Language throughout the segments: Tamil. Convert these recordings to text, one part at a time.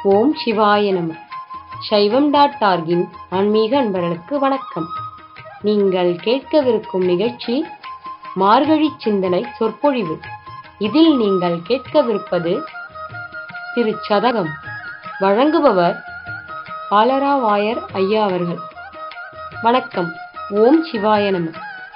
ஓம் சிவாய நம சைவம் டாட் டார்கின் ஆன்மீக அன்பர்களுக்கு வணக்கம் நீங்கள் கேட்கவிருக்கும் நிகழ்ச்சி மார்கழி சிந்தனை சொற்பொழிவு இதில் நீங்கள் கேட்கவிருப்பது திரு சதகம் வழங்குபவர் ஆலராவாயர் ஐயா அவர்கள் வணக்கம் ஓம் சிவாய நம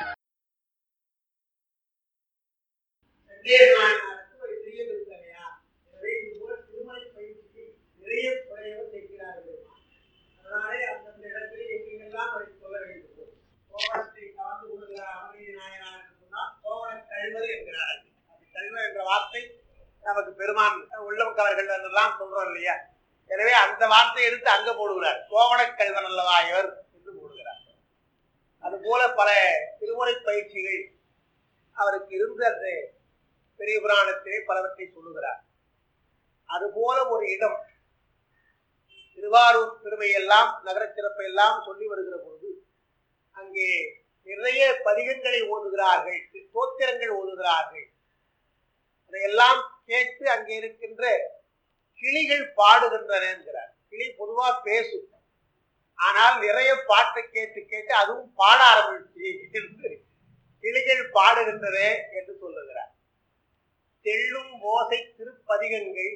சந்தேகமானவருக்கு ஒரு பிரியம் இருக்கிறையா? எனவே இது போல திருமலை பயிற்சிக்கு நிறைய குறையவர் செய்கிறார்கள். அதனாலே அந்தந்த இடத்திலே எங்கெங்கெல்லாம் அதை சொல்ல வேண்டும். கோவணத்தை கலந்து கொள்கிறார் அமரீய நாயனார் என்று சொன்னால் கோவணக் கழிவர் என்கிறார்கள். அப்படி கழிவர் என்ற வார்த்தை நமக்கு பெருமான் உள்ளம் கவர்கள் என்றெல்லாம் சொல்றோம் இல்லையா எனவே அந்த வார்த்தையை எடுத்து அங்க போடுகிறார் கோவணக் கல்வன் அல்லவா இவர் என்று போடுகிறார் அதுபோல பல திருமுறை பயிற்சிகள் அவருக்கு இருந்த அந்த பெரிய புராணத்திலே பலவற்றை சொல்லுகிறார் அதுபோல ஒரு இடம் திருவாரூர் பெருமையெல்லாம் நகர சிறப்பை எல்லாம் சொல்லி வருகிற பொழுது அங்கே நிறைய பதிகங்களை ஓதுகிறார்கள் தோத்திரங்கள் ஓதுகிறார்கள் அதையெல்லாம் கேட்டு அங்கே இருக்கின்ற கிளிகள் பாடுகின்றன என்கிறார் கிளி பொதுவா பேசும் ஆனால் நிறைய பாட்டை கேட்டு கேட்டு அதுவும் பாட ஆரம்பிச்சு என்று கிளிகள் பாடுகின்றன என்று சொல்லுகிறார் தெள்ளும் ஓசை திருப்பதிகங்கள்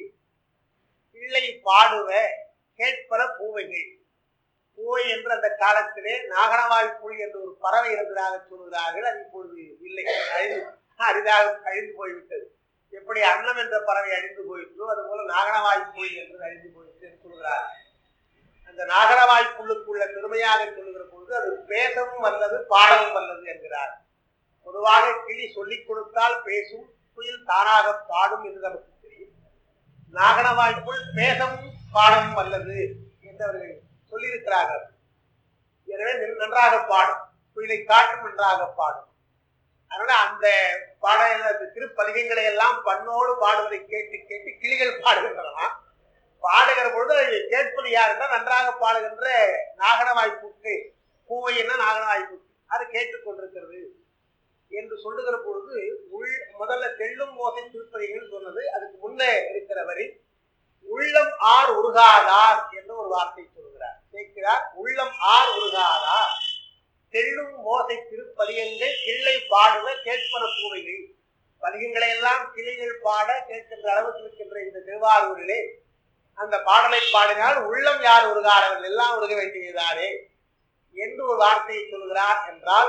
பிள்ளை பாடுவ கேட்பன பூவைகள் பூவை என்று அந்த காலத்திலே நாகனவாய் புலி என்று ஒரு பறவை இருந்ததாக சொல்கிறார்கள் அது இப்பொழுது இல்லை அழிந்து அரிதாக அழிந்து போய்விட்டது எப்படி அன்னம் என்ற பறவை அழிந்து போயிற்றோ அதுபோல நாகனவாய் புலி என்று அழிந்து போயிற்று என்று சொல்கிறார்கள் அந்த நாகனவாய் புல்லுக்குள்ள பெருமையாக சொல்லுகிற பொழுது அது பேசவும் வல்லது பாடவும் வல்லது என்கிறார் பொதுவாக கிளி சொல்லிக் கொடுத்தால் பேசும் குயில் தானாக பாடும் என்று நமக்கு தெரியும் நாகனவாய்ப்புள் பேசவும் பாடவும் வல்லது என்று அவர்கள் சொல்லியிருக்கிறார்கள் எனவே நன்- நன்றாக பாடும் குயிலை காட்டும் நன்றாக பாடும் அதனால அந்த பாட அந்த திருப்பதிகங்களை எல்லாம் பண்ணோடு பாடுவதை கேட்டு கேட்டு கிளிகள் பாடுகின்றன பாடுகிற பொழுது அதை கேட்பது யாருன்னா நன்றாக பாடுகின்ற நாகனவாய்ப்புக்கு பூவை என்ன நாகனவாய்ப்புக்கு அது கேட்டுக்கொண்டிருக்கிறது என்று சொல்லுகிற பொழுது உள் முதல்ல தெள்ளும் மோசை திருப்பதிகள் சொன்னது அதுக்கு முன்னே இருக்கிற வரி உள்ளம் ஆர் உருகாதார் என்று ஒரு வார்த்தை சொல்கிறார் கேட்கிறார் உள்ளம் ஆர் உருகாதார் தெள்ளும் மோசை திருப்பதிகங்கள் கிள்ளை பாடுவ கேட்பன பூவைகள் பதிகங்களை எல்லாம் கிளைகள் பாட கேட்கின்ற அளவுக்கு இருக்கின்ற இந்த திருவாரூரிலே அந்த பாடலை பாடினால் உள்ளம் யார் உருகாதவர்கள் எல்லாம் உருக வேண்டியதாரே என்று ஒரு வார்த்தையை சொல்கிறார் என்றால்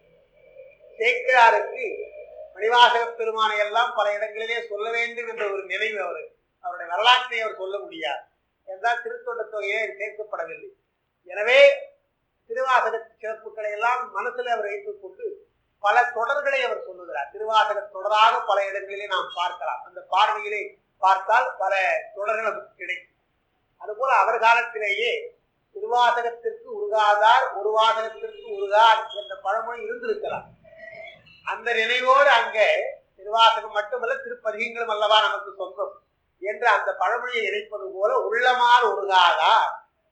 சேக்கிழாருக்கு மணிவாசக பெருமானை எல்லாம் பல இடங்களிலே சொல்ல வேண்டும் என்ற ஒரு நினைவு அவர் அவருடைய வரலாற்றை அவர் சொல்ல முடியாது என்றால் திருத்தொண்ட தொகையே சேர்க்கப்படவில்லை எனவே திருவாசக சிறப்புகளை எல்லாம் மனசில் அவர் வைத்துக் கொண்டு பல தொடர்களை அவர் சொல்லுகிறார் திருவாசக தொடராக பல இடங்களிலே நாம் பார்க்கலாம் அந்த பார்வையிலே பார்த்தால் பல தொடர்கள் நமக்கு கிடைக்கும் அதுபோல அவர் காலத்திலேயே திருவாசகத்திற்கு உருகாதார் ஒரு வாசகத்திற்கு உருகார் என்ற பழமொழி இருந்திருக்கலாம் அந்த நினைவோடு அங்க திருவாசகம் மட்டுமல்ல திருப்பதிகங்களும் அல்லவா நமக்கு சொந்தம் என்று அந்த பழமொழியை இணைப்பது போல உள்ளமார் உருகாதார்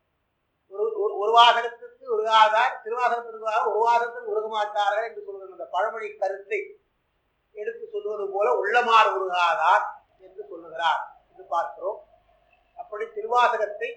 ஒரு ஒரு- ஒரு வாசகத்திற்கு உருகாதார் திருவாசகத்திற்கு ஒரு வாசகத்திற்கு உருக மாட்டார்கள் என்று சொல்கிற அந்த பழமொழி கருத்தை எடுத்து சொல்வது போல உள்ளமார் உருகாதார் என்று சொல்லுகிறார் என்று பார்க்கிறோம் அப்படி திருவாசகத்தை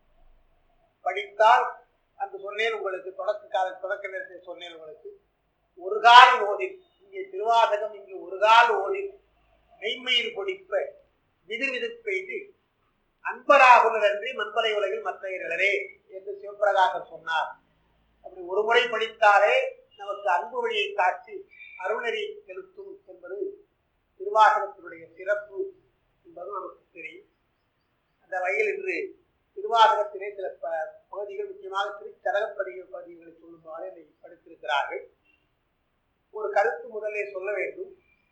படித்தால் அந்த சொன்னேன் உங்களுக்கு தொடக்க கால தொடக்க நேரத்தில் சொன்னேன் உங்களுக்கு ஒரு கால் ஓதில் இங்கே திருவாசகம் இங்கு ஒரு கால் ஓதில் மெய்மயிர் பொடிப்ப விதிர் விதிப்பெய்து அன்பராகுலர் அன்றி மண்பலை உலகில் மற்றையர்களே என்று சிவபிரகாசர் சொன்னார் அப்படி ஒரு முறை படித்தாலே நமக்கு அன்பு வழியை காட்டி அருள்நெறி செலுத்தும் என்பது திருவாசகத்தினுடைய சிறப்பு என்பது நமக்கு தெரியும் அந்த வகையில் இன்று திருவாசகத்திலே சில ப- பகுதிகள் முக்கியமாக திருச்சரகப்பதிக பகுதிகளை சொல்லுமாறு என்னை படித்திருக்கிறார்கள் ஒரு கருத்து முதலே சொல்ல வேண்டும்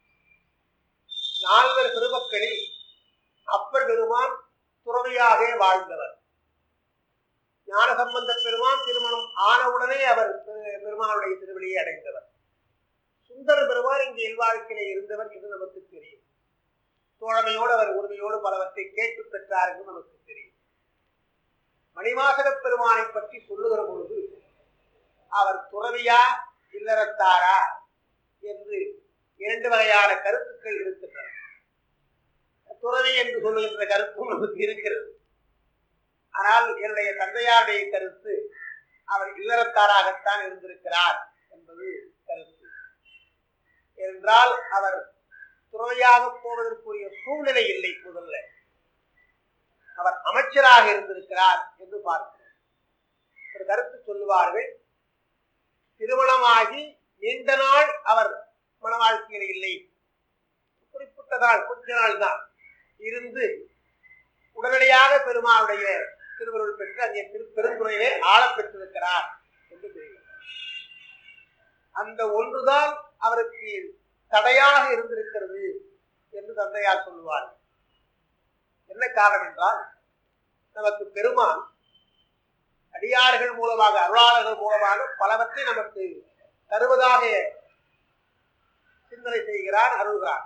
நால்வர் பெருமக்களில் அப்பர் பெருமான் துறவியாக வாழ்ந்தவர் ஞானசம்பந்த பெருமான் திருமணம் ஆனவுடனே அவர் பெரு- பெருமானுடைய திருவடியை அடைந்தவர் சுந்தர பெருமான் இங்கே இல்வாழ்க்கையிலே இருந்தவர் என்று நமக்கு தெரியும் தோழமையோடு அவர் உரிமையோடு பலவற்றை கேட்டு பெற்றார் என்று நமக்கு தெரியும் மணிவாசக பெருமானை பற்றி சொல்லுகிற பொழுது அவர் துறவியா இல்லறத்தாரா என்று இரண்டு வகையான கருத்துக்கள் இருக்கின்றன துறவி என்று சொல்லுகின்ற கருத்தும் நமக்கு இருக்கிறது என்னுடைய தந்தையாருடைய கருத்து அவர் இல்லறத்தாராகத்தான் இருந்திருக்கிறார் என்பது கருத்து என்றால் அவர் துறையாக போவதற்குரிய சூழ்நிலை இல்லை முதல்ல அவர் அமைச்சராக இருந்திருக்கிறார் என்று பார்க்கிறோம் ஒரு கருத்து சொல்லுவார்கள் திருமணமாகி நீண்ட நாள் அவர் மன வாழ்க்கையில் இல்லை குறிப்பிட்ட நாள் கொஞ்ச நாள் தான் இருந்து உடனடியாக பெருமாளுடைய திருவருள் பெற்று அங்கே திரு பெருந்துறையிலே ஆளப் பெற்றிருக்கிறார் என்று தெரிகிறது அந்த ஒன்றுதான் அவருக்கு தடையாக இருந்திருக்கிறது என்று தந்தையார் சொல்லுவார் என்ன காரணம் என்றால் நமக்கு பெருமான் அடியார்கள் மூலமாக அருளாளர்கள் மூலமாக பலவற்றை நமக்கு தருவதாக சிந்தனை செய்கிறார் அருள்கிறார்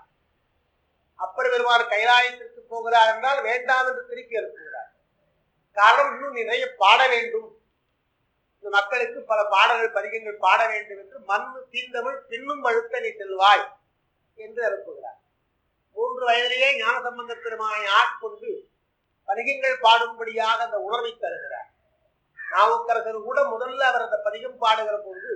அப்பர் பெருமான் கைலாயத்திற்கு போகிறார் என்றால் வேண்டாம் என்று திருப்பி அனுப்புகிறார் காரணம் இன்னும் நிறைய பாட வேண்டும் இந்த மக்களுக்கு பல பாடல்கள் பதிகங்கள் பாட வேண்டும் என்று மண்ணு தீந்தமிழ் பின்னும் வழுத்த நீ செல்வாய் என்று அனுப்புகிறார் மூன்று வயதிலேயே ஞான சம்பந்த பெருமானை ஆட்கொண்டு பதிகங்கள் பாடும்படியாக அந்த உணர்வை தருகிறார் நாவுக்கரசர் கூட முதல்ல அவர் அந்த பதிகம் பாடுகிற பொழுது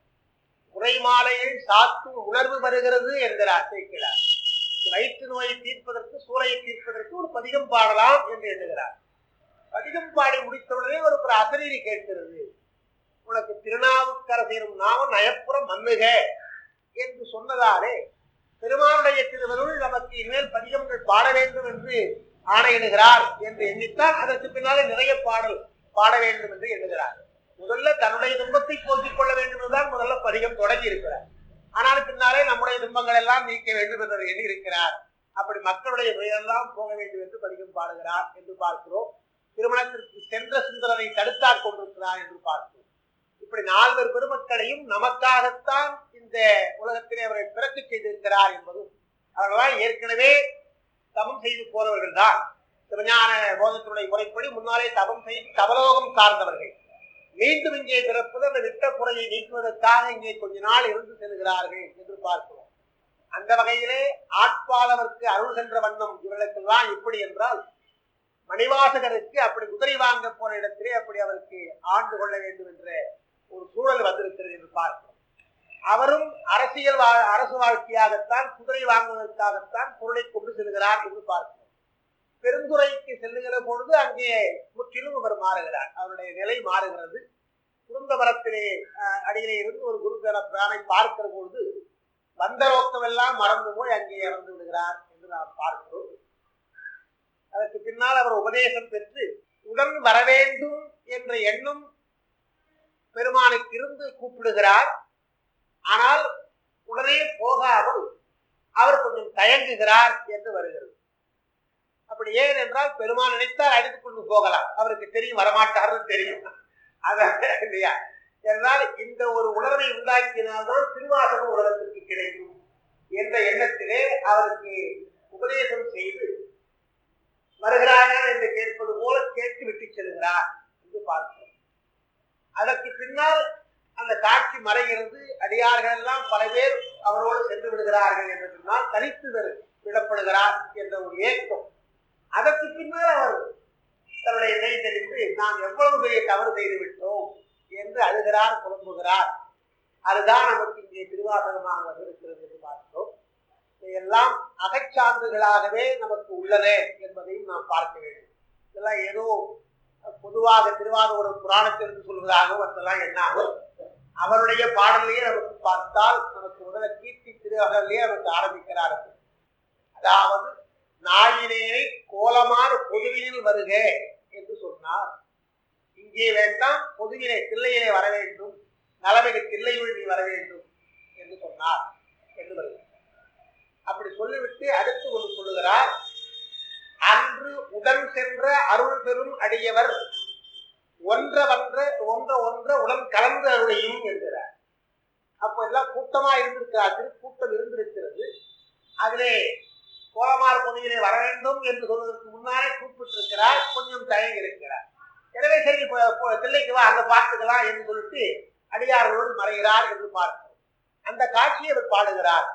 உரை மாலையில் சாத்தும் உணர்வு வருகிறது என்கிறார் சேர்க்கிறார் வயிற்று நோயை தீர்ப்பதற்கு சூளையை தீர்ப்பதற்கு ஒரு பதிகம் பாடலாம் என்று எண்ணுகிறார் பதிகம் பாடி முடித்தவுடனே ஒரு ஒரு அசரீரி கேட்கிறது உனக்கு திருநாவுக்கரசரும் நாம நயப்புறம் மன்னுக என்று சொன்னதாலே பெருமானுடைய திருவருள் நமக்கு இனிமேல் பதிகங்கள் பாட வேண்டும் என்று ஆணையிடுகிறார் என்று எண்ணித்தான் அதற்கு பின்னாலே நிறைய பாடல் பாட வேண்டும் என்று எண்ணுகிறார் முதல்ல தன்னுடைய துன்பத்தை போக்கிக் கொள்ள வேண்டும் என்றுதான் முதல்ல பதிகம் தொடங்கி இருக்கிறார் ஆனால் பின்னாலே நம்முடைய துன்பங்கள் எல்லாம் நீக்க வேண்டும் என்று எண்ணி இருக்கிறார் அப்படி மக்களுடைய துயரெல்லாம் போக வேண்டும் என்று பதிகம் பாடுகிறார் என்று பார்க்கிறோம் திருமணத்திற்கு சென்ற சுந்தரனை தடுத்தாற் கொண்டிருக்கிறார் என்று பார்க்கிறோம் இப்படி நால்வர் பெருமக்களையும் நமக்காகத்தான் இந்த உலகத்திலே அவரை பிறக்க செய்திருக்கிறார் என்பதும் அவர்களால் ஏற்கனவே தபம் செய்து போறவர்கள் தான் சிவஞான போதத்தினுடைய முறைப்படி முன்னாலே தபம் செய்து தவலோகம் சார்ந்தவர்கள் மீண்டும் இங்கே பிறப்பது அந்த விட்ட குறையை நீக்குவதற்காக இங்கே கொஞ்ச நாள் இருந்து செல்கிறார்கள் என்று பார்க்கிறோம் அந்த வகையிலே ஆட்பாளவருக்கு அருள் சென்ற வண்ணம் இவர்களுக்கெல்லாம் எப்படி என்றால் மணிவாசகருக்கு அப்படி குதிரை வாங்க போன இடத்திலே அப்படி அவருக்கு ஆண்டு கொள்ள வேண்டும் என்ற ஒரு சூழல் வந்திருக்கிறது என்று பார்க்கிறோம் அவரும் அரசியல் வா- அரசு வாழ்க்கையாகத்தான் குதிரை வாங்குவதற்காகத்தான் பொருளை கொண்டு செல்கிறார் என்று பார்க்கிறோம் பெருந்துறைக்கு செல்லுகிற பொழுது அங்கே முற்றிலும் அவர் மாறுகிறார் அவருடைய நிலை மாறுகிறது குடும்ப மரத்திலே அஹ், அடியிலே இருந்து ஒரு குருதர பிரானை பார்க்கிற பொழுது வந்த நோக்கம் எல்லாம் மறந்து போய் அங்கே இறந்து விடுகிறார் என்று நாம் பார்க்கிறோம் அதற்கு பின்னால் அவர் உபதேசம் பெற்று உடன் வர வேண்டும் என்ற எண்ணம் பெருமானுக்கு இருந்து கூப்பிடுகிறார் ஆனால் உடனே போகாமல் அவர் கொஞ்சம் தயங்குகிறார் என்று வருகிறது அப்படி ஏன் என்றால் பெருமான் நினைத்தால் அழைத்துக் கொண்டு போகலாம் அவருக்கு தெரியும் வரமாட்டார்னு தெரியும் அதான் இல்லையா என்றால் இந்த ஒரு உணர்வை உண்டாக்கினால்தான் திருவாசகம் உலகத்திற்கு கிடைக்கும் என்ற எண்ணத்திலே அவருக்கு உபதேசம் செய்து வருகிறாயா என்று கேட்பது போல கேட்டு விட்டு செல்கிறார் என்று பார்க்கிறோம் அதற்கு பின்னால் அந்த காட்சி மறைகிறது அடியார்கள் எல்லாம் பல பேர் அவரோடு சென்று விடுகிறார்கள் என்று சொன்னால் தனித்து விட- விடப்படுகிறார் என்ற ஒரு ஏக்கம் அதற்கு பின்னால் அவர் தன்னுடைய இதை தெரிந்து நாம் எவ்வளவு பெரிய தவறு செய்து விட்டோம் என்று அழுகிறார் புலம்புகிறார் அதுதான் நமக்கு இங்கே திருவாசகமாக வந்திருக்கிறது என்று பார்க்கிறோம் இதையெல்லாம் அகச்சான்றுகளாகவே நமக்கு உள்ளன என்பதையும் நாம் பார்க்க வேண்டும் இதெல்லாம் ஏதோ பொதுவாக திருவாரூர் புராணத்திலிருந்து சொல்வதாகவும் அதெல்லாம் என்னாகும் அவருடைய பாடலையே நமக்கு பார்த்தால் நமக்கு முதல்ல கீர்த்தி திருவகலையே நமக்கு ஆரம்பிக்கிறார் அதாவது நாயினேனை கோலமார் பொதுவினில் வருக என்று சொன்னார் இங்கே வேண்டாம் பொதுவினை தில்லையிலே வர வேண்டும் நலமிகு தில்லையுள் நீ வர வேண்டும் என்று சொன்னார் என்று வருகிறார் அப்படி சொல்லிவிட்டு அடுத்து ஒன்று சொல்லுகிறார் அன்று உடன் சென்ற அருள் பெறும் அடியவர் ஒன்ற வன்ற ஒன்ற ஒன்ற உடன் கலந்து அருளையும் என்கிறார் அப்ப எல்லாம் கூட்டமா இருந்திருக்கிறார் திருக்கூட்டம் இருந்திருக்கிறது அதிலே கோலமார் பகுதியிலே வர வேண்டும் என்று சொல்வதற்கு முன்னாலே கூப்பிட்டிருக்கிறார் கொஞ்சம் தயங்கி இருக்கிறார் எனவே சரி இப்போ இப்போ தில்லைக்கு வா அங்க பார்த்துக்கலாம் என்று சொல்லிட்டு அடியார்களோடு மறைகிறார் என்று பார்க்கிறோம் அந்த காட்சியை அவர் பாடுகிறார்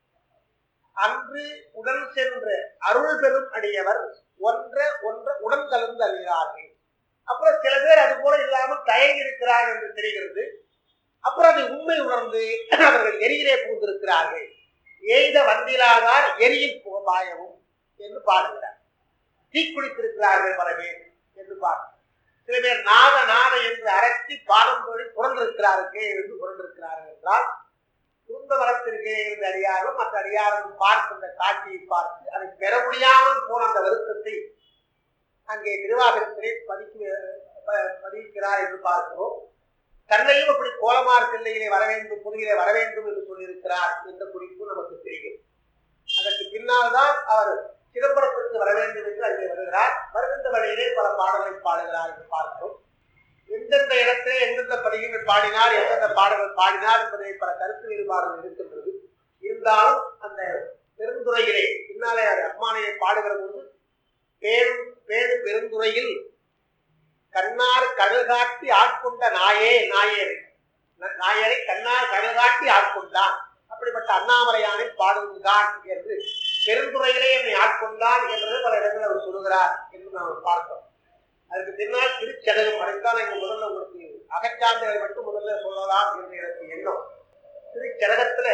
அன்று உடன் சென்ற அருள் பெறும் அடியவர் ஒன்ற ஒன்ற உடன் கலந்து அறிகிறார்கள் அப்புறம் சில பேர் அது போல இல்லாமல் தயங்கி இருக்கிறார்கள் என்று தெரிகிறது அப்புறம் அதை உண்மை உணர்ந்து அவர்கள் எரியிலே புகுந்திருக்கிறார்கள் எய்த வந்திலாதார் எரியில் பாயவும் என்று பாடுகிறார் தீக்குளித்திருக்கிறார்கள் பல பேர் என்று பாடு சில பேர் நாத நாத என்று அரசி பாடம் தோழி புரண்டிருக்கிறார்கள் என்று புரண்டிருக்கிறார்கள் என்றால் குருந்த மரத்திற்கு இருந்த அடியாரும் மற்ற அடியாரும் பார்த்து அந்த காட்சியை பார்த்து அதை பெற முடியாமல் போன அந்த வருத்தத்தை அங்கே திருவாகரத்திலே பதிக்கு பதிக்கிறார் என்று பார்க்கிறோம் தன்னையும் அப்படி கோலமார் பிள்ளையிலே வர வேண்டும் புதுவிலே வர வேண்டும் என்று சொல்லியிருக்கிறார் என்ற குறிப்பு நமக்கு தெரிகிறது அதற்கு பின்னால் தான் அவர் சிதம்பரத்திற்கு வர வேண்டும் என்று அங்கே வருகிறார் வருகின்ற வழியிலே பல பாடல்களை பாடுகிறார் என்று பார்க்கிறோம் எந்தெந்த இடத்திலே எந்தெந்த பதிகங்கள் பாடினார் எந்தெந்த பாடல்கள் பாடினார் என்பதை பல கருத்து வேறுபாடுகள் இருக்கின்றது இருந்தாலும் அந்த பெருந்துறையிலே பின்னாலே அம்மானையை பாடுகிற போது பேரும் பேரு பெருந்துறையில் கண்ணார் கடல் காட்டி ஆட்கொண்ட நாயே நாயேரை நாயரை கண்ணார் கடல் காட்டி ஆட்கொண்டான் அப்படிப்பட்ட அண்ணாமலையானை பாடுவதுதான் என்று பெருந்துறையிலே என்னை ஆட்கொண்டான் என்றது பல இடங்களில் அவர் சொல்லுகிறார் என்று நாம் பார்த்தோம் அதுக்கு பின்னால் திருச்சடகம் அதைத்தான் இங்க முதல்ல உங்களுக்கு அகச்சான்றுகளை மட்டும் முதல்ல சொல்லலாம் என்று எனக்கு எண்ணம் திருச்சடகத்துல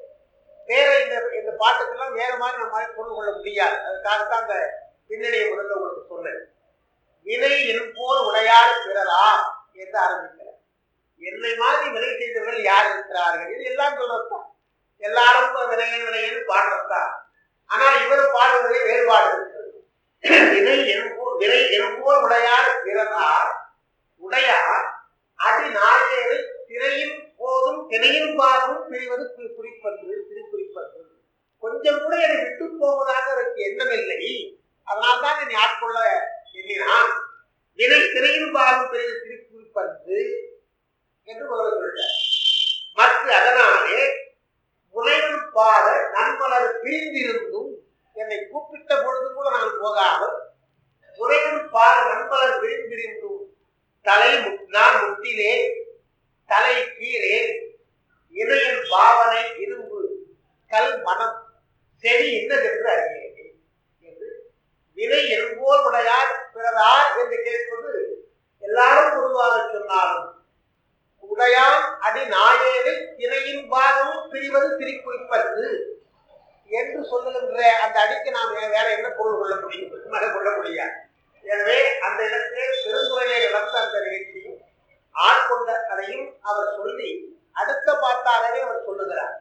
வேற இந்த இந்த பாட்டுக்கெல்லாம் வேற மாதிரி நம்ம பொருள் கொள்ள முடியாது அதுக்காகத்தான் அந்த பின்னணியை முதல்ல உங்களுக்கு சொன்னேன் வினை என்போர் உடையார் பிறரா என்று ஆரம்பிக்கிறார் என்னை மாதிரி வினை செய்தவர்கள் யார் இருக்கிறார்கள் இது எல்லாம் சொல்றதுதான் எல்லாரும் வினையன் வினையன் பாடுறதுதான் ஆனால் இவர் பாடுவதிலே வேறுபாடு இருக்கிறது வினை என்போர் வினை என்போர் உடையார் பிறரார் உடையார் அடி நாயேரை திரையின் போதும் திணையின் பாதமும் பிரிவது குறிப்பன்று திருக்குறிப்பன்று கொஞ்சம் கூட என்னை விட்டு போவதாக அதற்கு எண்ணமில்லை அதனால்தான் என்னை ஆட்கொள்ள எண்ணினான் வினை திரையின் பாதம் பிரிவு திருக்குறிப்பன்று என்று முதல்ல சொல்லிட்டார் மற்ற அதனாலே முனைவன் பாத நன்மலர் பிரிந்திருந்தும் என்னை கூப்பிட்ட பொழுது கூட நான் போகாமல் முனைவன் பாத நண்பலர் விரிந்திருந்தும் தலை நான் முட்டிலே தலை கீழே இணையன் பாவனை இரும்பு கல் மனம் செடி இன்னதென்று அறியேன் என்று வினை என்போல் உடையார் பிறரார் என்று கேட்பது எல்லாரும் பொதுவாக சொன்னாலும் உடையான் அடி நாயேனை திணையின் பாகமும் பிரிவது பிரிக்குறிப்பது என்று சொல்லுகின்ற அந்த அடிக்கு நாம் வேற என்ன பொருள் கொள்ள முடியும் மன கொள்ள முடியாது எனவே அந்த இடத்திலே பெருந்துறையை நடந்த அந்த நிகழ்ச்சியும் ஆட்கொண்ட அதையும் அவர் சொல்லி அடுத்த பாட்டாகவே அவர் சொல்லுகிறார்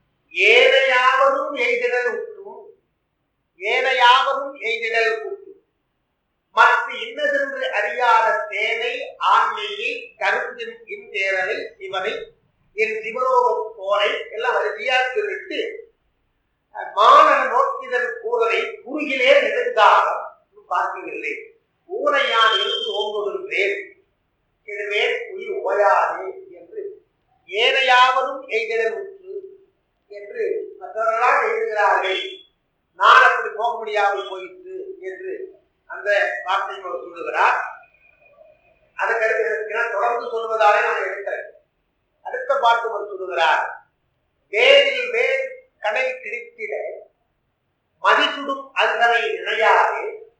ஏனையாவதும் எய்திடல் உற்றும் ஏனையாவதும் எய்திடல் உற்றும் மற்ற இன்னதென்று அறியாத தேனை ஆண்மையை கருந்தின் இந்தேரலை சிவனை என் சிவலோகம் போரை எல்லாம் வரிசையா சொல்லிட்டு மாணவ நோக்கிதன் கூறலை குறுகிலே நெடுங்காலம் பார்க்கவில்லை ஊனையான் இருந்து ஓங்குகின்றேன் கெடுவேன் உயிர் ஓயாதே என்று ஏனையாவதும் எய்திடல் உற்று என்று மற்றவர்களால் எழுதுகிறார்கள் நான் அப்படி போக முடியாமல் போயிற்று என்று அந்த வார்த்தையை அவர் சொல்லுகிறார் அதுக்கடுத்து தொடர்ந்து சொல்வதாலே நான் எடுக்கிறேன் அடுத்த பாட்டு அவர் சொல்லுகிறார் வேரில் வேர் கடை கிழித்திட மதிசுடும் அந்தனை நினையாது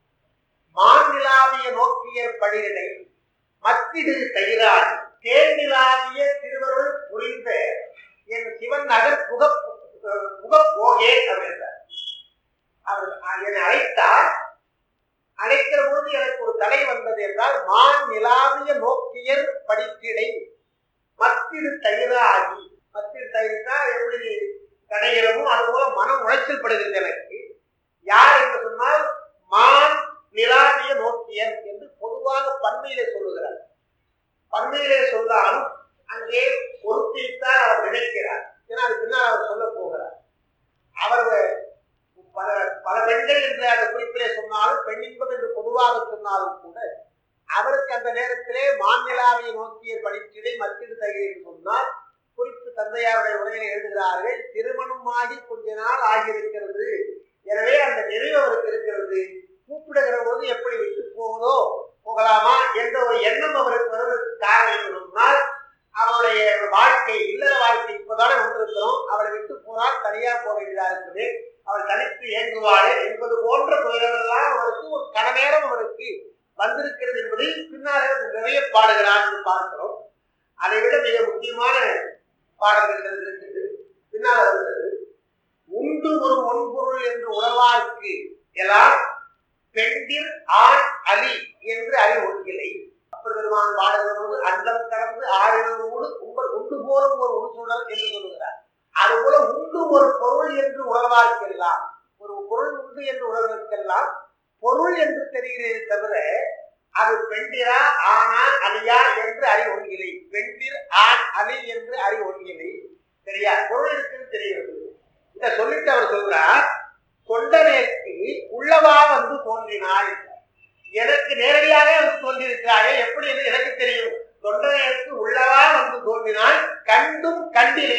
மாநிலாவிய நோக்கிய படியினை மத்திடு தயிராது தேர்நிலாவிய திருவருள் புரிந்த என் சிவன் நகர் புக புகப்போகே அப்படின்றார் அவர் என்னை அழைத்தார் அழைக்கிற பொழுது எனக்கு ஒரு தடை வந்தது என்றால் மான் நிலாவிய நோக்கியர் படிக்கிடை மத்திடு தயிராகி மத்திடு தயிர்னா எப்படி தடைகிறமோ அதுபோல மனம் உளைச்சல் படுகிறது எனக்கு யார் என்று சொன்னால் மான் நிலாவிய நோக்கியர் என்று பொதுவாக பன்மையிலே சொல்லுகிறார் பன்மையிலே சொல்லாலும் அங்கே பொருத்தித்தான் அவர் நினைக்கிறார் ஏன்னா அது பின்னால் அவர் சொல்ல போகிறார் அவர் பல பல பெண்கள் என்று அந்த குறிப்பிலே சொன்னாலும் பெண் இன்பம் என்று பொதுவாக சொன்னாலும் கூட அவருக்கு அந்த நேரத்திலே மாநிலாவை நோக்கிய படிச்சிடை மத்திய தகை என்று சொன்னால் குறிப்பு தந்தையாருடைய உரையில எழுதுகிறார்கள் திருமணமாகி கொஞ்ச நாள் ஆகியிருக்கிறது எனவே அந்த நிறைவு அவருக்கு இருக்கிறது கூப்பிடுகிற போது எப்படி விட்டு போவதோ போகலாமா என்ற ஒரு எண்ணம் அவருக்கு வருவதற்கு காரணம் என்று சொன்னால் அவருடைய வாழ்க்கை இல்லற வாழ்க்கை இப்பதானே வந்திருக்கிறோம் அவளை விட்டு போனால் தனியா போக வேண்டியதா இருக்குது அவள் தனித்து இயங்குவாளே என்பது போன்ற துயரமெல்லாம் அவருக்கு ஒரு கன நேரம் அவருக்கு வந்திருக்கிறது என்பது என்பதை பின்னாலே நிறைய பாடுகிறார் என்று பார்க்கிறோம் அதை விட மிக முக்கியமான பாடல்கள் இருக்குது பின்னால் வருகிறது உண்டு ஒரு ஒன்பொருள் என்று உணர்வார்க்கு எல்லாம் பெண்டிர் ஆண் அலி என்று அறி ஒன்றில்லை அப்பர் பெருமான் பாடுகிற போது அண்டம் கடந்து ஆறினோடு உங்கள் உண்டு போலும் ஒரு உள்சுடல் என்று சொல்லுகிறார் அதுபோல உண்டு ஒரு பொருள் என்று உணர்வார்க்கெல்லாம் ஒரு பொருள் உண்டு என்று உணர்வதற்கெல்லாம் பொருள் என்று தெரிகிறதே தவிர அது பெண்டிரா ஆனா அலியா என்று அறி ஒன்றில்லை பெண்டிர் ஆண் அலி என்று அறி ஒன்றில்லை சரியா பொருள் இருக்குன்னு தெரிகிறது இத சொல்லிட்டு அவர் சொல்றார் தொண்டனேற்கு உள்ளவா வந்து தோன்றினாள் எனக்கு நேரடியாக வந்து தோன்றியிருக்கிறாயே எப்படி என்று எனக்கு தெரியும் தொண்டனேற்கு உள்ளவா வந்து தோன்றினாள் கண்டும் கண்டிலே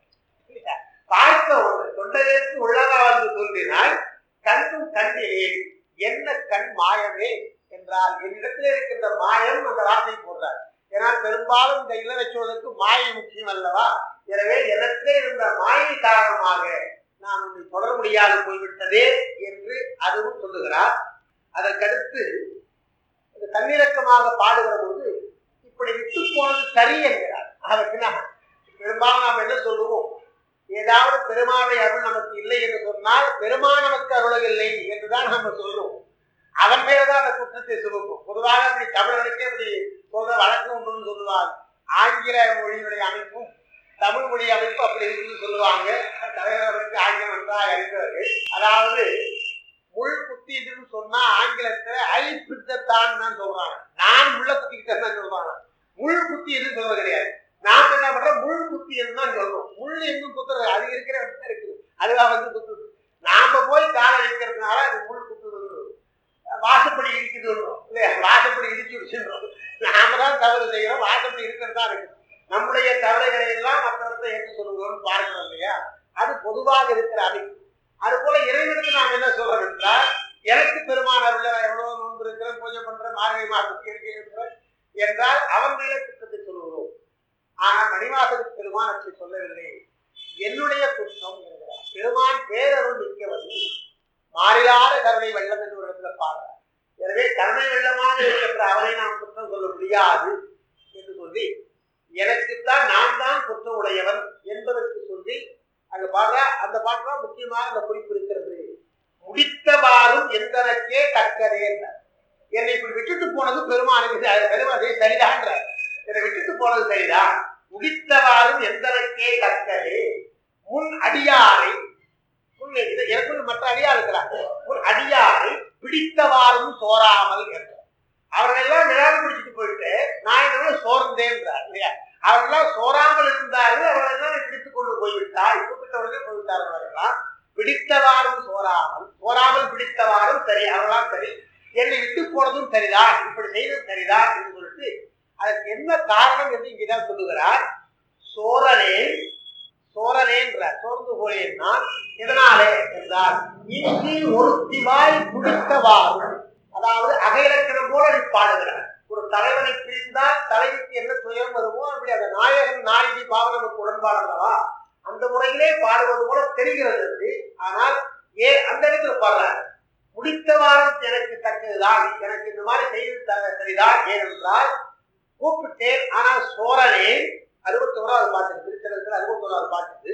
பார்க்க ஒன்று தொண்டனேற்கு உள்ளவா வந்து தோன்றினாள் கண்டும் கண்டிலேன் என்ன கண் மாயமே என்றால் என்னிடத்தில் இருக்கின்ற மாயம் அந்த வார்த்தை போடுறார் ஏன்னால் பெரும்பாலும் இந்த இளவச்சுவதற்கு மாயை முக்கியம் அல்லவா எனவே எனக்கே இருந்த மாயை காரணமாக நான் உன்னை தொடர முடியாது போய்விட்டதே என்று அதுவும் சொல்லுகிறார் அதற்கடுத்து இது தன்னிறக்கமாக பாடுகிற போது இப்படி விட்டு போனது சரி என்கிறார் அதற்கு நான் பெரும்பாலும் நாம் என்ன சொல்லுவோம் ஏதாவது பெருமாளுடைய அருள் நமக்கு இல்லை என்று சொன்னால் பெருமான் நமக்கு அருளவில்லை என்றுதான் நம்ம சொல்லுவோம் அவன் மேலதான் அந்த குற்றத்தை சுமக்கும் பொதுவாக அப்படி தமிழர்களுக்கே அப்படி சொல்ற வழக்கம் உண்டுன்னு சொல்லுவாங்க ஆங்கில மொழியினுடைய அமைப்பும் தமிழ் மொழி அமைப்பு அப்படி இருக்குன்னு சொல்லுவாங்க தலைவர்களுக்கு ஆங்கிலம் நன்றாக அறிந்தவர்கள் அதாவது முள் குத்திட்டுன்னு சொன்னா ஆங்கிலத்துல ஐ பிடித்தான் தான் சொல்றாங்க நான் முள்ள குத்திக்கிட்டேன் தான் சொல்றாங்க முள் குத்தின்னு சொல்றது கிடையாது நாம என்ன பண்றோம் முள் குத்தின்னு தான் சொல்றோம் முள் எங்கும் குத்துறது அது இருக்கிற இடத்துல இருக்குது அதுவா வந்து குத்துது நாம போய் காலை வைக்கிறதுனால அது முள் குத்துது வாசப்படி இருக்குது இல்லையா வாசப்படி இடிச்சு விடுச்சுன்றோம் நாம தான் தவறு செய்யறோம் வாசப்படி இருக்கிறது தான் இருக்கு நம்முடைய தவறுகளை எல்லாம் மற்றவர்களை ஏற்று சொல்லுவோம்னு பார்க்கிறோம் இல்லையா அது பொதுவாக இருக்கிற அமைப்பு அது போல இறைவனுக்கு நாம் என்ன சொல்றோம் என்றால் எனக்கு பெருமானார் உள்ள எவ்வளவு நோன்பு இருக்கிறேன் பூஜை பண்றேன் மார்கழி மாதத்துக்கு இருக்கிறேன் என்றால் அவன் மேலே குற்றத்தை சொல்லுகிறோம் ஆனால் மணிவாசனுக்கு பெருமான் அப்படி சொல்லவில்லை என்னுடைய குற்றம் என்கிறார் பெருமான் பேரருள் மிக்கவன் மாறிலாத கருணை வெள்ளம் என்று ஒரு இடத்துல பாடுறார் எனவே கருணை வெள்ளமாக இருக்கின்ற அவரை நாம் குற்றம் சொல்ல முடியாது என்று சொல்லி எனக்குத்தான் நான் தான் குற்றம் உடையவன் என்பதற்கு சொல்லி அங்க பாடுற அந்த பாட்டுல முக்கியமாக அந்த குறிப்பு இருக்கிறது முடித்தவாறும் எந்தனக்கே தக்கதே என்றார். என்னை இப்படி விட்டுட்டு போனது பெருமானுக்கு ச- பெருமானே சரிதான்ற என்னை விட்டுட்டு போனது சரிதான் முடித்தவாறும் எந்தனக்கே தக்கதே முன் அடியாரை முன் இது- எனக்கு வந்து மற்ற அடியார் இருக்கிறாங்க முன் அடியாரை பிடித்தவாறும் சோறாமல் என்றார் அவர்களெல்லாம் விழாவை பிடிச்சிட்டு போயிட்டு நான் என்ன சோர்ந்தேன்றார் இல்லையா அவர்களெல்லாம் சோறாமல் இருந்தார்கள் அவர்களெல்லாம் பிடித்துக் கொண்டு போய்விட்டார் கூப்பிட்டவர்களே போய்விட்டார்கள் அவர்களெல்லாம் பிடித்தவாறும் சோறாமல் சோறாமல் பிடித்தவாறும் சரி அவர்களாம் சரி என்னை விட்டு போனதும் சரிதான் இப்படி செய்தது சரிதான் என்று சொல்லிட்டு அதற்கு என்ன காரணம் என்று இங்கேதான் சொல்லுகிறார் சோரனே சோரனேன்றார் சோர்ந்து போனேன் நான் எதனாலே என்றால் இங்கு ஒருத்திவாய் குடித்தவாறும் அதாவது அகையிலக்கணம் போல நீ பாடுகிறார் ஒரு தலைவனை பிரிந்தால் தலைவிக்கு என்ன துயரம் வருமோ அப்படி அந்த நாயகன் நாயகி பாவம் நமக்கு உடன்பாடு அல்லவா அந்த முறையிலே பாடுவது போல தெரிகிறது அது. ஆனால் ஏ அந்த இடத்துல பாடுறார் முடித்த வாரம் எனக்கு தக்கதுதான் எனக்கு இந்த மாதிரி செய்து தர சரிதான் ஏனென்றால் கூப்பிட்டேன் ஆனால் சோரனே அறுபத்தி ஓராவது பாட்டு திருத்தலத்தில் அறுபத்தி ஓராவது பாட்டு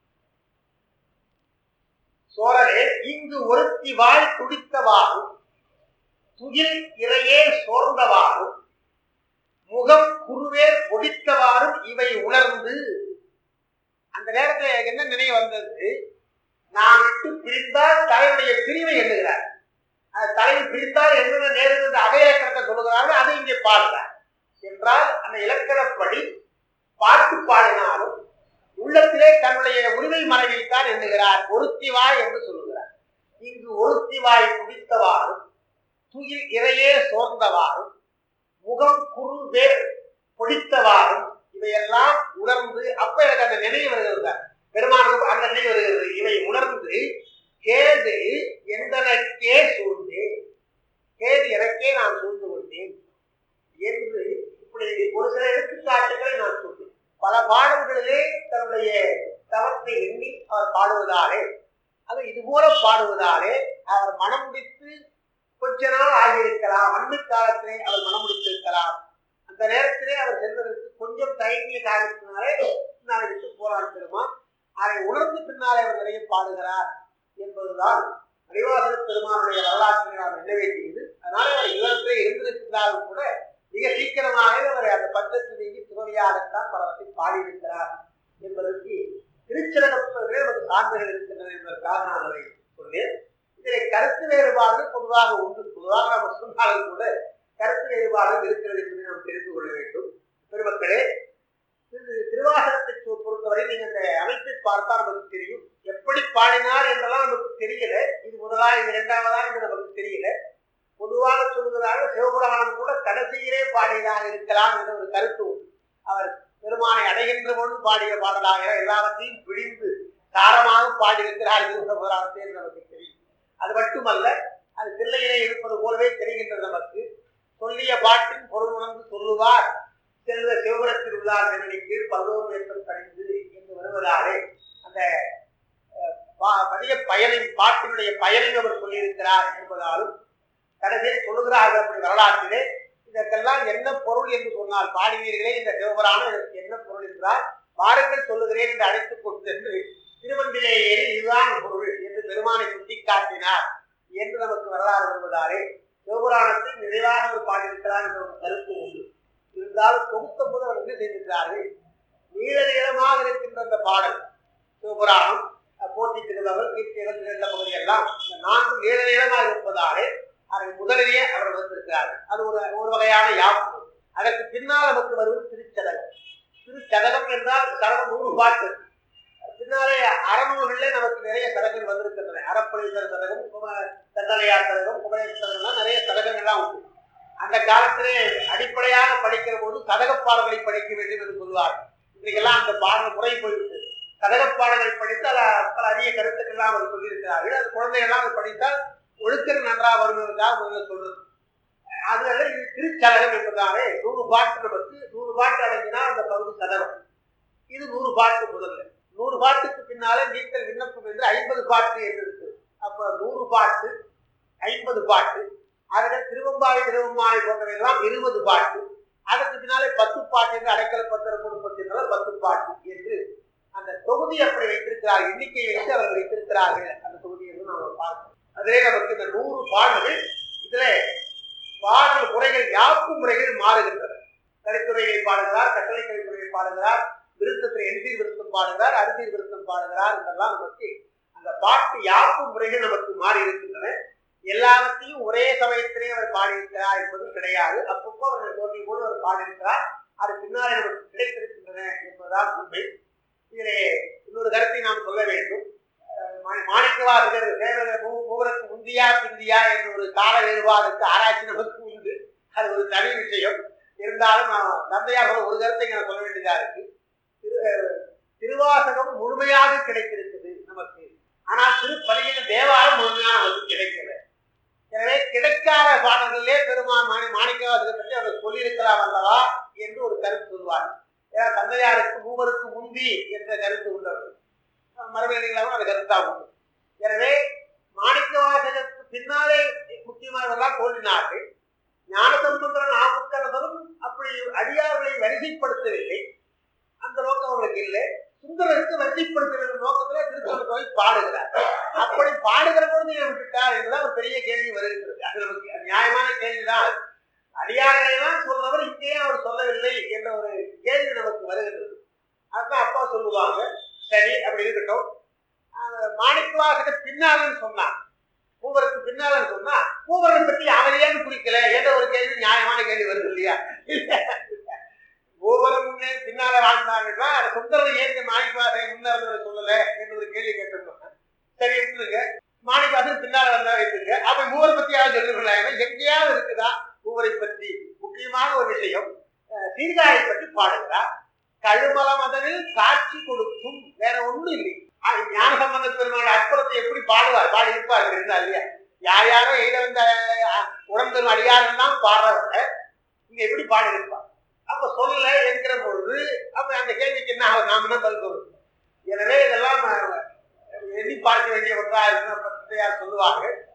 சோரனே இங்கு ஒருத்தி வாய் துடித்தவாறும் துயில் இறையே சோர்ந்தவாறும் முகம் குருவேர் பொடித்தவாறும் இவை உணர்ந்து அந்த நேரத்துல எனக்கு என்ன நினைவு வந்தது நான் விட்டு பிரிந்தால் தலைவனுடைய பிரிவை எண்ணுகிறார் அது தலைவி பிரிந்தால் என்னென்ன நேருகின்ற அவையிலக்கணத்தை சொல்லுகிறார்கள் அதை இங்கே பாடுறார் என்றால் அந்த இலக்கணப்படி பாட்டு பாடினாலும் உள்ளத்திலே தன்னுடைய உரிமை மனைவியில் தான் எண்ணுகிறார் ஒருத்திவாய் என்று சொல்லுகிறார் இங்கு ஒருத்திவாய் துடித்தவாறும் துயில் இறையே சோர்ந்தவாறும் முகம் குறு வேர் பொடித்தவாறும் இவையெல்லாம் உணர்ந்து அப்ப எனக்கு அந்த நினைவு வருகிறது பெருமானுக்கு அந்த நினைவு வருகிறது இவை உணர்ந்து கேது எந்தனக்கே சூழ்ந்து கேது எனக்கே நான் சூழ்ந்து கொண்டேன் என்று இப்படி ஒரு சில எடுத்துக்காட்டுகளை நான் சொல்றேன் பல பாடல்களிலே தன்னுடைய தவத்தை எண்ணி அவர் பாடுவதாலே அது இது போல பாடுவதாலே அவர் மனம் முடித்து கொஞ்ச நாள் ஆகியிருக்கலாம் அண்மை காலத்திலே அவர் மனம் முடித்திருக்கலாம் அந்த நேரத்திலே அவர் செல்வதற்கு கொஞ்சம் தயங்கிய காரணத்தினாலே பின்னாலே விட்டு போறான் பெருமான் அதை உணர்ந்து பின்னாலே அவர் நிறைய பாடுகிறார் என்பதுதான் மணிவாசன பெருமானுடைய வரலாற்றை நாம் எண்ண வேண்டியது அதனால அவர் இல்லத்திலே இருந்திருந்தாலும் கூட மிக சீக்கிரமாக அவரை அந்த பற்றத்து நீங்கி துறவியாகத்தான் பலவற்றை பாடியிருக்கிறார் என்பதற்கு திருச்சிறகப்பதிலே நமக்கு சான்றுகள் இருக்கின்றன என்பதற்காக நான் அதை சொன்னேன் இதிலே கருத்து வேறுபாடுகள் பொதுவாக உண்டு பொதுவாக நம்ம சொன்னாலும் கூட கருத்து வேறுபாடுகள் இருக்கிறது என்பதை நாம் தெரிந்து கொள்ள வேண்டும் பெருமக்களே திரு திருவாசகத்தை பொ- பொறுத்தவரை நீங்க இந்த அமைப்பை பார்த்தா நமக்கு தெரியும் எப்படி பாடினார் என்றெல்லாம் நமக்கு தெரியல இது முதலா இது இரண்டாவதா என்று நமக்கு தெரியல பொதுவாக சொல்லுகிறார்கள் சிவபுராணம் கூட கடைசியிலே பாடியதாக இருக்கலாம் என்ற ஒரு கருத்து உண்டு அவர் பெருமானை அடைகின்ற பொழுது பாடிய பாடலாக எல்லாவற்றையும் பிழிந்து சாரமாக பாடியிருக்கிறார் சிவபுராணத்தை என்று நமக்கு தெரியும் அது மட்டுமல்ல அது தில்லையிலே இருப்பது போலவே தெரிகின்றது நமக்கு சொல்லிய பாட்டின் பொருள் உணர்ந்து சொல்லுவார் செல்வ சிவபுரத்தில் உள்ளார் நிலைமை கீழ் பல்லோர் வேட்டம் கணிந்து என்று வருவதாலே அந்த அஹ், பா- பதிய பயனின் பாட்டினுடைய பயனை அவர் சொல்லியிருக்கிறார் என்பதாலும் கடைசியில் சொல்லுகிறார்கள் அப்படி வரலாற்றிலே இதற்கெல்லாம் என்ன பொருள் என்று சொன்னால் பாடினீர்களே இந்த சிவபுராணம் இதற்கு என்ன பொருள் என்றால் வாருங்கள் சொல்லுகிறேன் என்று அழைத்துக் கொண்டு சென்று திருவண்டிலே ஏறி இதுதான் பொருள் என்று பெருமானை சுட்டிக்காட்டினார் என்று நமக்கு வரலாறு வருவதாலே சிவபுராணத்தை நிறைவாக அவர் பாடியிருக்கிறார் என்ற ஒரு கருத்து உண்டு இருந்தாலும் தொகுத்த போது அவர் என்ன செய்திருக்கிறார்கள் நீள நீளமாக இருக்கின்ற அந்த பாடல் சிவபுராணம் அஹ், போற்றி திருவகள் கீர்த்தி இருந்த பகுதி எல்லாம் இந்த நான்கு நீள நீளமாக இருப்பதாலே அதை முதலிலேயே அவர் வந்திருக்கிறார்கள் அது ஒரு ஒரு வகையான யாப்பு அதற்கு பின்னால் நமக்கு வருவது திருச்சதகம் திருச்சதகம் என்றால் சதகம் நூறு பாட்டு பின்னாலே அறநூல்களிலே நமக்கு நிறைய சதகங்கள் வந்திருக்கின்றன அறப்பொழிதர் சதகம் கும- தண்டலையார் சதகம் குமரேச சதகம்லாம் நிறைய சதகங்கள்லாம் உண்டு அந்த காலத்திலே அடிப்படையாக படிக்கிற போது சதகப் பாடல்களை படிக்க வேண்டும் என்று சொல்லுவார்கள் இன்றைக்கெல்லாம் அந்த பாடல் முறை போயிட்டு சதகப் பாடல்களை படித்து அதில் பல அரிய கருத்துக்கள்லாம் அவர் சொல்லியிருக்கிறார்கள் அது குழந்தைகள்லாம் அதை படித்தால் ஒழுக்கம் நன்றாக வரும் என்பதாக முதல்ல சொல்றது அது அல்ல இது திருச்சதகம் என்பதாலே நூறு பாட்டு நமக்கு நூறு பாட்டு அடங்கினா அந்த பகுதி சதகம் இது நூறு பாட்டு முதல்ல நூறு பாட்டுக்கு பின்னாலே நீத்தல் விண்ணப்பம் என்று ஐம்பது பாட்டு என்று இருக்கு அப்ப நூறு பாட்டு ஐம்பது பாட்டு அதில் திருவம்பாவை திருவம்மாவை போன்றவையெல்லாம் இருபது பாட்டு அதற்கு பின்னாலே பத்து பாட்டு என்று அடைக்கல பத்திர குடும்பத்தினால பத்து பாட்டு என்று அந்த தொகுதி அப்படி வைத்திருக்கிறார் எண்ணிக்கையை வைத்து அவர் வைத்திருக்கிறார்கள் அந்த தொகுதி என்று நாம் பார்க்கிறோம் அதிலே நமக்கு இந்த நூறு பாடல்கள் இதுல பாடல் முறைகள் யாப்பு முறைகள் மாறுகின்றன கலித்துறையை பாடுகிறார் கட்டளை கலித்துறையை பாடுகிறார் விருத்தத்தில் எண்சீர் விருத்தம் பாடுகிறார் அரிசீர் விருத்தம் பாடுகிறார் என்றெல்லாம் நமக்கு அந்த பாட்டு யாப்பு முறைகள் நமக்கு மாறி இருக்கின்றன எல்லாவற்றையும் ஒரே சமயத்திலே அவர் பாடியிருக்கிறார் என்பது கிடையாது அப்பப்போ அவர்கள் தோன்றிய போது அவர் பாடியிருக்கிறார் அது பின்னாலே நமக்கு கிடைத்திருக்கின்றன என்பதுதான் உண்மை இதிலே இன்னொரு கருத்தை நாம் சொல்ல வேண்டும் அஹ் மா- மாணிக்கவாசகர் தேவர மூவருக்கு முந்தியா பிந்தியா என்ற ஒரு கால வேறுபாடுக்கு ஆராய்ச்சி நமக்கு உண்டு அது ஒரு தனி விஷயம் இருந்தாலும் நான் தந்தையாக சொல்ல ஒரு கருத்தை நான் சொல்ல வேண்டியதா இருக்கு திரு அஹ் திருவாசகம் முழுமையாக கிடைத்திருக்குது நமக்கு ஆனால் திருப்பதியின் தேவாரம் முழுமையாக நமக்கு கிடைக்கல எனவே கிடைக்காத பாடல்களிலே பெருமான் மாணி மாணிக்கவாசகர் பற்றி அவர் சொல்லியிருக்கலாம் அல்லவா என்று ஒரு கருத்து சொல்வார் ஏன்னா தந்தையாருக்கு மூவருக்கு முந்தி என்ற கருத்து உள்ளது மரபணிகளாகவும் அந்த கருத்தாக உண்டு எனவே மாணிக்கவாசகருக்கு பின்னாலே முக்கியமானவர்களாக தோன்றினார்கள் ஞானசம்பந்தரன் நாவுக்கரசரும் அப்படி அடியார்களை வரிசைப்படுத்தவில்லை அந்த நோக்கம் அவர்களுக்கு இல்லை சுந்தரருக்கு வரிசைப்படுத்துகிற நோக்கத்துல திருத்தொலை பாடுகிறார் அப்படி பாடுகிற பொழுது ஏன் விட்டுட்டார் என்றுதான் ஒரு பெரிய கேள்வி வருகின்றது அது நமக்கு நியாயமான கேள்விதான் அது. அடியார்களை எல்லாம் சொல்றவர் இங்கேயே அவர் சொல்லவில்லை என்ற ஒரு கேள்வி நமக்கு வருகின்றது அதுதான் அப்பா சொல்லுவாங்க சரி அப்படி இருக்கட்டும் மாணிக்கவாசகர் பின்னாலன்னு சொன்னான் பூவருக்கு பின்னாலன்னு சொன்னா பூவரை பற்றி அவர் ஏன் குறிக்கல என்ற ஒரு கேள்வி நியாயமான கேள்வி வருது இல்லையா பூவரம் முன்னே பின்னால வாழ்ந்தாங்கன்னா அது சுந்தரர் ஏன் மாணிக்கவாசகை முன்னேறதை சொல்லல என்று ஒரு கேள்வி கேட்டிருந்தோம் சரி இருக்குதுங்க மாணிக்கவாசகர் பின்னால வந்தா வைத்துங்க அப்ப மூவரை பத்தி யாரும் சொல்லுங்களேன் எங்கேயாவது இருக்குதா பூவரை பற்றி முக்கியமான ஒரு விஷயம் அஹ், சீர்காழி பற்றி பாடுகிறார் கழுமல மதனில் காட்சி கொடுக்கும் வேற ஒண்ணும் இல்லை அது ஞான சம்பந்த பெருமாள் அற்புதத்தை எப்படி பாடுவார் பாடி இருப்பார் இருந்தா இல்லையா யார் யாரோ எயில வந்த அஹ், உடம்பெரும் அடியாரெல்லாம் பாடுறவங்க இங்க எப்படி பாடி இருப்பார் அப்ப சொல்லல என்கிற பொழுது அப்ப அந்த கேள்விக்கு என்ன ஆகும்? நாம என்ன பதில் சொல்லணும் எனவே இதெல்லாம் அஹ், எண்ணி பார்க்க வேண்டிய ஒன்றா இருக்கிற பத்தியார் சொல்லுவாங்க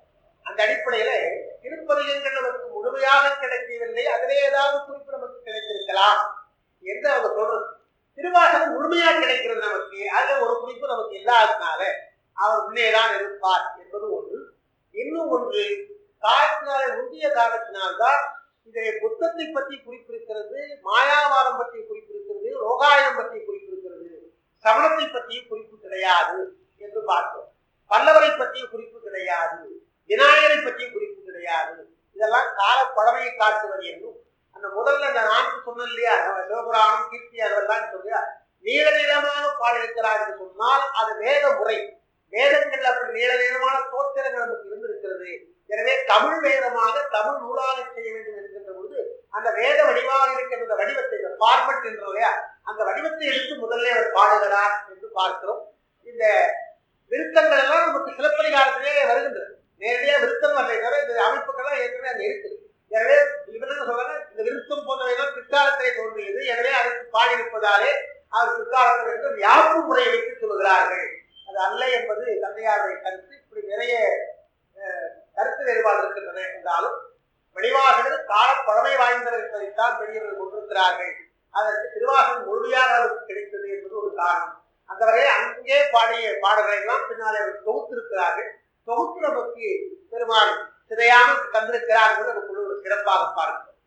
அந்த அடிப்படையில திருப்பதிகங்கள் நமக்கு முழுமையாக கிடைக்கவில்லை அதிலே ஏதாவது குறிப்பு நமக்கு கிடைத்திருக்கலாம் என்று அவங்க சொல்றது திருவாசகம் முழுமையா கிடைக்கிறது நமக்கு அதுல ஒரு குறிப்பு நமக்கு இல்லாததுனால அவர் உள்ளேதான் இருப்பார் என்பது ஒன்று இன்னும் ஒன்று காலத்தினால முந்தைய காலத்தினால்தான் இதிலே புத்தத்தை பற்றி குறிப்பிருக்கிறது மாயாவாரம் பற்றி குறிப்பிருக்கிறது ரோகாயம் பற்றி குறிப்பிருக்கிறது சமணத்தை பற்றியும் குறிப்பு கிடையாது என்று பார்த்தோம் பல்லவரை பற்றியும் குறிப்பு கிடையாது விநாயகரை பற்றியும் குறிப்பு கிடையாது இதெல்லாம் கால பழமையை காட்டுவது என்றும் அந்த முதல்ல அந்த நான்கு சொன்னோம் இல்லையா நம்ம சிவபுராணம் கீர்த்தி அதெல்லாம் சொல்லியா நீள நீளமாக பாடியிருக்கிறார் என்று சொன்னால் அது வேத முறை வேதங்கள் அப்படி நீள நீளமான தோத்திரங்கள் நமக்கு இருந்திருக்கிறது எனவே தமிழ் வேதமாக தமிழ் நூலாக செய்ய வேண்டும் என்கின்ற பொழுது அந்த வேத வடிவாக இருக்கின்ற அந்த வடிவத்தை இந்த பார்மட் என்றோம் இல்லையா அந்த வடிவத்தை எடுத்து முதல்ல அவர் பாடுகிறார் என்று பார்க்கிறோம் இந்த விருத்தங்கள் எல்லாம் நமக்கு சிலப்பதிகாரத்திலே வருகின்றது நேரடியா விருத்தம் வரலை தவிர இந்த அமைப்புகள்லாம் ஏற்கனவே அங்க இருக்குது எனவே இவர் என்ன சொல்றாங்க இந்த விருத்தம் போன்றவைகள் பிற்காலத்திலே தோன்றியது எனவே அதற்கு பாடியிருப்பதாலே அவர் பிற்காலத்தில் என்று யாப்பு முறையை வைத்து சொல்கிறார்கள் அது அல்ல என்பது தந்தையாருடைய கருத்து இப்படி நிறைய அஹ், கருத்து வேறுபாடு இருக்கின்றன என்றாலும் வெளிவாசகர் கால பழமை வாய்ந்தவர் என்பதைத்தான் பெரியவர்கள் கொண்டிருக்கிறார்கள் அதற்கு திருவாசகம் முழுமையாக அவருக்கு கிடைத்தது என்பது ஒரு காரணம் அந்த வகையில் அங்கே பாடிய பாடல்களை எல்லாம் பின்னாலே அவர் தொகுத்திருக்கிறார்கள் தொகுத்து நமக்கு பெருமாள் சிதையாமல் தந்திருக்கிறார் என்பது நமக்குள்ள ஒரு சிறப்பாக பார்க்கிறோம்